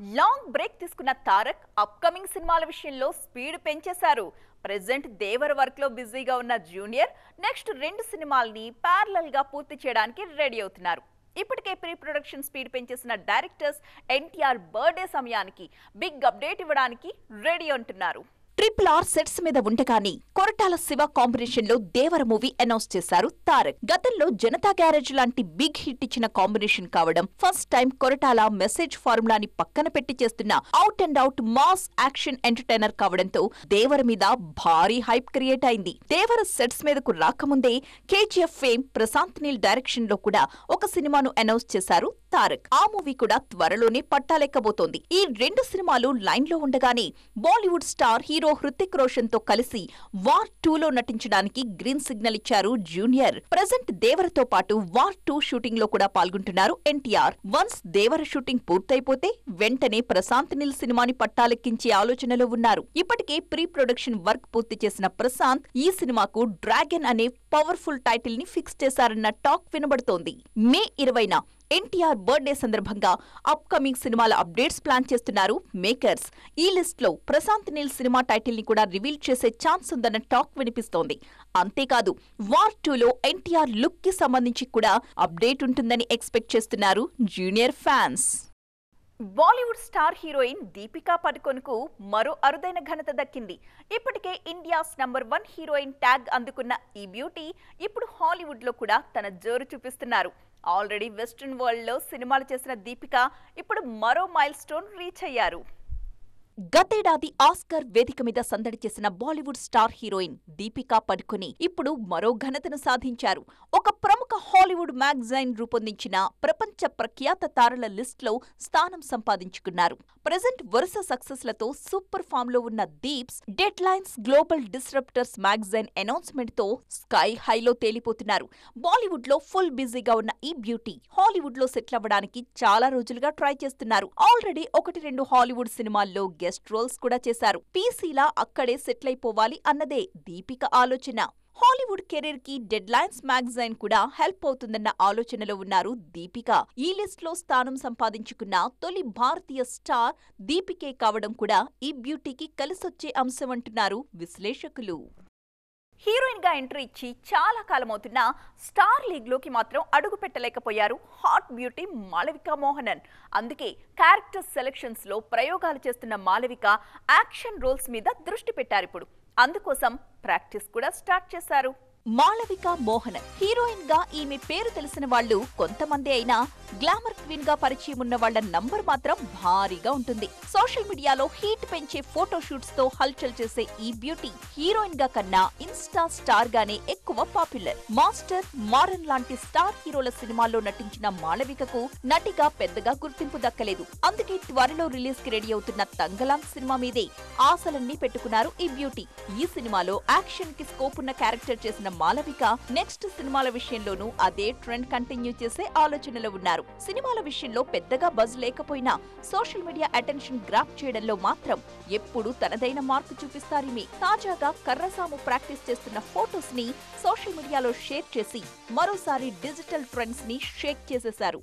long break తీసుకున్న Tarak upcoming సినిమాల విషయంలో స్పీడ్ పెంచేశారు ప్రెసెంట్ దేవర్ వర్క్ లో బిజీగా ఉన్న జూనియర్ నెక్స్ట్ రెండు సినిమాల్ని ప్యారలల్ గా పూర్తి చేయడానికి రెడీ అవుతున్నారు ఇప్పటికే ప్రీ ప్రొడక్షన్ స్పీడ్ పెంచేసిన డైరెక్టర్స్ ఎన్టీఆర్ బర్త్డే సమయానికి బిగ్ అప్డేట్ ఇవ్వడానికి రెడీ అంటున్నారు ట్రిపుల్ ఆర్ సెట్స్ మీద ఉండగానే కొరటాల శివ కాంబినేషన్ లో దేవర మూవీ అనౌన్స్ చేశారు తారక్ గతంలో జనతా గ్యారేజ్ లాంటి బిగ్ హిట్ ఇచ్చిన కాంబినేషన్ కావడం ఫస్ట్ టైం కొరటాల మెసేజ్ ఫార్ములాని పక్కన పెట్టి చేస్తున్న out and out mass action entertainer కావడంతో దేవర మీద భారీ హైప్ క్రియేట్ అయింది దేవర సెట్స్ మీదకు రాకముందే కేజీఎఫ్ ఫేమ్ ప్రశాంత్ నీల్ డైరెక్షన్ లో కూడా ఒక సినిమాను అనౌన్స్ చేశారు తారక్ ఆ మూవీ కూడా త్వరలోనే పట్టాలెక్కబోతోంది ఈ రెండు సినిమాలు లైన్ లో ఉండగానే Bollywood star hero Hrithik Roshan తో కలిసి వార్ టూ లో నటించడానికి గ్రీన్ సిగ్నల్ ఇచ్చారు జూనియర్ ప్రజెంట్ దేవరతో పాటు వార్ టూ షూటింగ్ లో కూడా పాల్గొంటున్నారు ఎన్టీఆర్ వన్స్ దేవర షూటింగ్ పూర్తయిపోతే వెంటనే ప్రశాంత్ నీల్ సినిమాని పట్టాలెక్కించే ఆలోచనలో ఉన్నారు ఇప్పటికే ప్రీ ప్రొడక్షన్ వర్క్ పూర్తి చేసిన ప్రశాంత్ ఈ సినిమాకు డ్రాగన్ అనే పవర్ఫుల్ టైటిల్ ని ఫిక్స్ చేశారన్న టాక్ వినబడుతోంది మే ఇరవైన ఎన్టీఆర్ బర్త్డే సందర్భంగా అప్కమింగ్ సినిమాల అప్డేట్స్ ప్లాన్ చేస్తున్నారు మేకర్స్ ఈ లిస్ట్ లో ప్రశాంత్ నీల్ సినిమా టైటిల్ ని కూడా రివీల్ చేసే ఛాన్స్ ఉందన్న టాక్ వినిపిస్తోంది అంతేకాదు వార్ టూలో ఎన్టీఆర్ లుక్ కి సంబంధించి కూడా అప్డేట్ ఉంటుందని ఎక్స్పెక్ట్ చేస్తున్నారు junior fans Bollywood star heroine Deepika పడుకొన్కు మరో అరుదైన ఘనత దక్కింది ఇప్పటికే India's number one heroine tag అందుకున్న ఈ బ్యూటీ ఇప్పుడు హాలీవుడ్ లో కూడా తన జోరు చూపిస్తున్నారు ఆల్రెడీ వెస్ట్రన్ వరల్డ్ లో సినిమాలు చేసిన దీపిక ఇప్పుడు మరో మైల్ స్టోన్ రీచ్ అయ్యారు గతేడాది ఆస్కర్ వేదిక మీద సందడి చేసిన బాలీవుడ్ స్టార్ హీరోయిన్ దీపికా పడుకుని ఇప్పుడు మరో ఘనతను సాధించారు ఒక ప్రముఖ హాలీవుడ్ మ్యాగజైన్ రూపొందించిన ప్రపంచ ప్రఖ్యాత తారల లిస్ట్ లో స్థానం సంపాదించుకున్నారు ప్రజెంట్ వరుస సక్సెస్ లతో సూపర్ ఫామ్ లో ఉన్న Deeps dead lines global disruptors magazine announcement తో స్కై హైలో తేలిపోతున్నారు బాలీవుడ్ లో ఫుల్ బిజీగా ఉన్న ఈ బ్యూటీ హాలీవుడ్ లో సెటిల్ అవ్వడానికి చాలా రోజులుగా ట్రై చేస్తున్నారు ఆల్రెడీ ఒకటి రెండు హాలీవుడ్ సినిమాల్లో గెస్ట్ రోల్స్ కూడా చేశారు పీసీలా అక్కడే సెటిల్ అయిపోవాలి అన్నదే దీపిక ఆలోచన హాలీవుడ్ కెరీర్ కి డెడ్ లైన్స్ మ్యాగజైన్ కూడా హెల్ప్ అవుతుందన్న ఆలోచనలో ఉన్నారు దీపిక ఈ లిస్ట్ లో స్థానం సంపాదించుకున్న తొలి భారతీయ స్టార్ దీపికే కావడం కూడా ఈ బ్యూటీకి కలిసొచ్చే అంశం అంటున్నారు విశ్లేషకులు హీరోయిన్ గా ఎంట్రీ ఇచ్చి చాలా కాలమవుతున్న స్టార్ లీగ్ లోకి మాత్రం అడుగు పెట్టలేకపోయారు హాట్ బ్యూటీ మాళవిక మోహనన్ అందుకే క్యారెక్టర్ సెలెక్షన్స్ లో ప్రయోగాలు చేస్తున్న మాళవిక యాక్షన్ రోల్స్ మీద దృష్టి పెట్టారు ఇప్పుడు అందుకోసం ప్రాక్టీస్ కూడా స్టార్ట్ చేశారు మాళవిక మోహనన్ హీరోయిన్ గా ఈమె పేరు తెలిసిన వాళ్ళు కొంతమంది అయినా గ్లామర్ క్వీన్ గా పరిచయం ఉన్న వాళ్ళ నంబర్ మాత్రం భారీగా ఉంటుంది సోషల్ మీడియాలో హీట్ పెంచే ఫోటో షూట్స్ తో హల్చల్ చేసే ఈ బ్యూటీ హీరోయిన్ గా కన్నా ఇన్స్టా స్టార్ గానే ఎక్కువ పాపులర్ మాస్టర్ మారన్ లాంటి స్టార్ హీరోల సినిమాల్లో నటించిన మాళవికకు నటిగా పెద్దగా గుర్తింపు దక్కలేదు అందుకే త్వరలో రిలీజ్ కి రెడీ అవుతున్న తంగలాం సినిమా మీదే ఆశలన్నీ పెట్టుకున్నారు ఈ బ్యూటీ ఈ సినిమాలో యాక్షన్ కి స్కోప్ ఉన్న క్యారెక్టర్ చేసిన మాలవిక నెక్స్ట్ సినిమాల విషయంలోనూ అదే ట్రెండ్ కంటిన్యూ చేసే ఆలోచనలో ఉన్నారు సినిమాల విషయంలో పెద్దగా బజ్ లేకపోయినా సోషల్ మీడియా అటెన్షన్ గ్రాప్ చేయడంలో మాత్రం ఎప్పుడు తనదైన మార్పు చూపిస్తారిమే తాజాగా కర్రసాము ప్రాక్టీస్ చేస్తున్న ఫోటోస్ ని సోషల్ మీడియాలో షేర్ చేసి మరోసారి డిజిటల్ ట్రెండ్స్ ని షేక్ చేసేశారు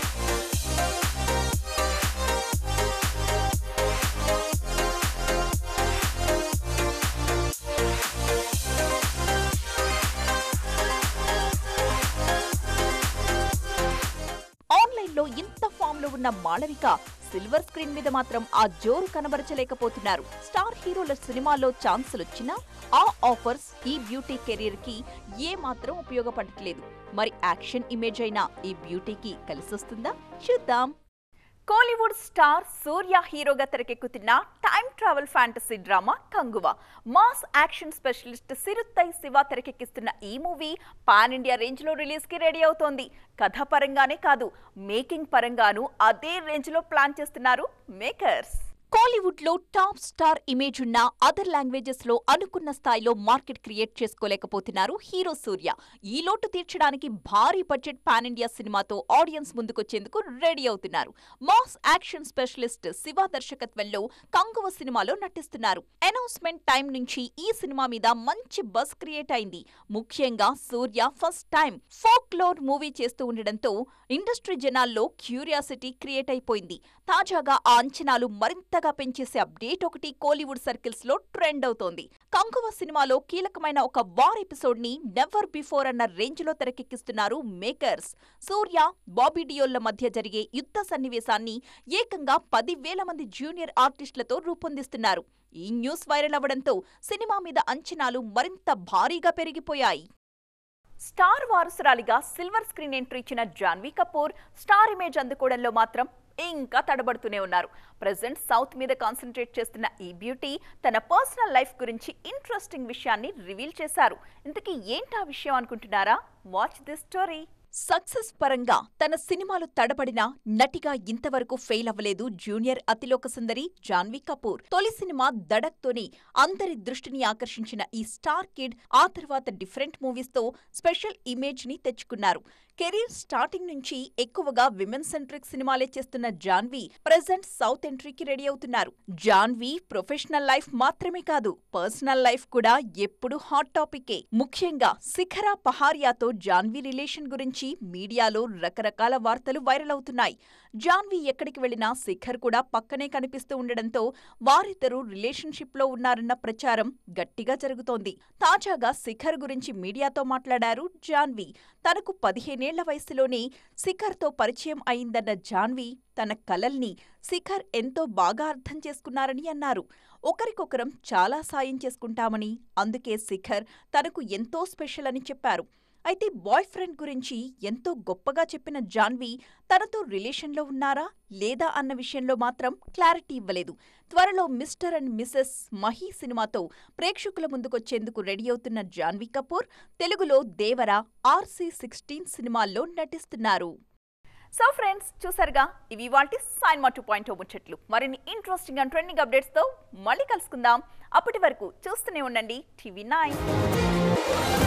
ఆన్లైన్ లో ఇంత ఫామ్ లో ఉన్న మాళవిక సిల్వర్ స్క్రీన్ మీద మాత్రం ఆ జోరు కనబరచలేకపోతున్నారు స్టార్ హీరోల సినిమాలో ఛాన్సులు వచ్చినా ఆ ఆఫర్స్ ఈ బ్యూటీ కెరీర్ కి ఏ మాత్రం ఉపయోగపడట్లేదు మరి యాక్షన్ ఇమేజ్ అయినా ఈ బ్యూటీకి కలిసొస్తుందా చూద్దాం కోలీవుడ్ స్టార్ సూర్య హీరోగా తెరకెక్కుతున్న time travel fantasy drama Kanguva mass action specialist Siruthai Siva తెరకెక్కిస్తున్న ఈ మూవీ పాన్ ఇండియా రేంజ్ లో రిలీజ్ కి రెడీ అవుతోంది కథ పరంగానే కాదు మేకింగ్ పరంగానూ అదే రేంజ్ లో ప్లాన్ చేస్తున్నారు మేకర్స్ కోలీవుడ్ లో టాప్ స్టార్ ఇమేజ్ ఉన్న అదర్ లాంగ్వేజెస్ లో అనుకున్న స్థాయిలో మార్కెట్ క్రియేట్ చేసుకోలేకపోతున్నారు హీరో సూర్య ఈ లోటు తీర్చడానికి భారీ బడ్జెట్ పాన్ ఇండియా సినిమాతో ఆడియన్స్ ముందుకొచ్చేందుకు రెడీ అవుతున్నారు మాస్ యాక్షన్ స్పెషలిస్ట్ శివ దర్శకత్వంలో కంగువ సినిమాలో నటిస్తున్నారు అనౌన్స్మెంట్ టైం నుంచి ఈ సినిమా మీద మంచి బస్ క్రియేట్ అయింది ముఖ్యంగా Suriya first time folklore movie చేస్తూ ఉండడంతో ఇండస్ట్రీ జనాల్లో క్యూరియాసిటీ క్రియేట్ అయిపోయింది తాజాగా ఆ అంచనాలు మరింతగా పెంచేసే అప్డేట్ ఒకటి కోలీవుడ్ సర్కిల్స్ లో ట్రెండ్ అవుతోంది కంకువ సినిమాలో కీలకమైన ఒక వార్ ఎపిసోడ్ ని నెవర్ బిఫోర్ అన్న రేంజ్ లో తెరకెక్కిస్తున్నారు మేకర్స్ సూర్య బాబీ డియోల్ల మధ్య జరిగే యుద్ధ సన్నివేశాన్ని ఏకంగా పదివేల మంది జూనియర్ ఆర్టిస్టులతో రూపొందిస్తున్నారు ఈ న్యూస్ వైరల్ అవ్వడంతో సినిమా మీద అంచనాలు మరింత భారీగా పెరిగిపోయాయి స్టార్ వారసురాలిగా సిల్వర్ స్క్రీన్ ఎంట్రీ ఇచ్చిన జాన్వీ కపూర్ స్టార్ ఇమేజ్ అందుకోవడంలో మాత్రం ఇంకా తడబడుతూనే ఉన్నారు ప్రజెంట్ సౌత్ మీద కాన్సన్ట్రేట్ చేస్తున్న ఈ బ్యూటీ తన పర్సనల్ లైఫ్ గురించి ఇంట్రెస్టింగ్ విషయాన్ని రివీల్ చేశారు ఇంతకీ ఏంటా విషయం అనుకుంటున్నారా వాచ్ దిస్ స్టోరీ సక్సెస్ పరంగా తన సినిమాలు తడబడిన నటిగా ఇంతవరకు ఫెయిల్ అవ్వలేదు జూనియర్ అతిలోక సుందరి జాన్వీ కపూర్ తొలి సినిమా దడక్తోని అందరి దృష్టిని ఆకర్షించిన ఈ స్టార్ కిడ్ ఆ తర్వాత డిఫరెంట్ మూవీస్ తో స్పెషల్ ఇమేజ్ ని తెచ్చుకున్నారు కెరీర్ స్టార్టింగ్ నుంచి ఎక్కువగా విమెన్ సెంట్రిక్ సినిమాలే చేస్తున్న జాన్వీ ప్రెజెంట్ సౌత్ ఎంట్రీకి రెడీ అవుతున్నారు జాన్వీ ప్రొఫెషనల్ లైఫ్ మాత్రమే కాదు పర్సనల్ లైఫ్ కూడా ఎప్పుడు హాట్ టాపికే ముఖ్యంగా శిఖర పహారియాతో జాన్వీ రిలేషన్ గురించి మీడియాలో రకరకాల వార్తలు వైరల్ అవుతున్నాయి జాన్వీ ఎక్కడికి వెళ్లినా శిఖర్ కూడా పక్కనే కనిపిస్తూ ఉండడంతో వారిద్దరూ రిలేషన్షిప్ లో ఉన్నారన్న ప్రచారం గట్టిగా జరుగుతోంది తాజాగా శిఖర్ గురించి మీడియాతో మాట్లాడారు జాన్వీ తనకు పదిహేనేళ్ల వయసులోనే శిఖర్తో పరిచయం అయిందన్న జాన్వీ తన కలల్ని శిఖర్ ఎంతో బాగా అర్థం చేసుకున్నారని అన్నారు ఒకరికొకరం చాలా సాయం చేసుకుంటామని అందుకే శిఖర్ తనకు ఎంతో స్పెషల్ అని చెప్పారు అయితే బాయ్ ఫ్రెండ్ గురించి ఎంతో గొప్పగా చెప్పిన జాన్వీ తనతో రిలేషన్లో ఉన్నారా లేదా అన్న విషయంలో మాత్రం క్లారిటీ ఇవ్వలేదు త్వరలో మిస్టర్ అండ్ మిసెస్ మహీ సినిమాతో ప్రేక్షకుల ముందుకొచ్చేందుకు రెడీ అవుతున్న జాన్వీ కపూర్ తెలుగులో దేవర ఆర్సీ సిక్స్టీన్ సినిమాల్లో నటిస్తున్నారు సో ఫ్రెండ్స్ చూసారుగా ఇవి వాటి సైన్ మా టూ పాయింట్ ముచ్చట్లు మరిన్ని ఇంట్రెస్టింగ్ అండ్ ట్రెండింగ్ అప్డేట్స్తో మళ్ళీ కలుసుకుందాం అప్పటి వరకు చూస్తూనే ఉండండి టీవీ నైన్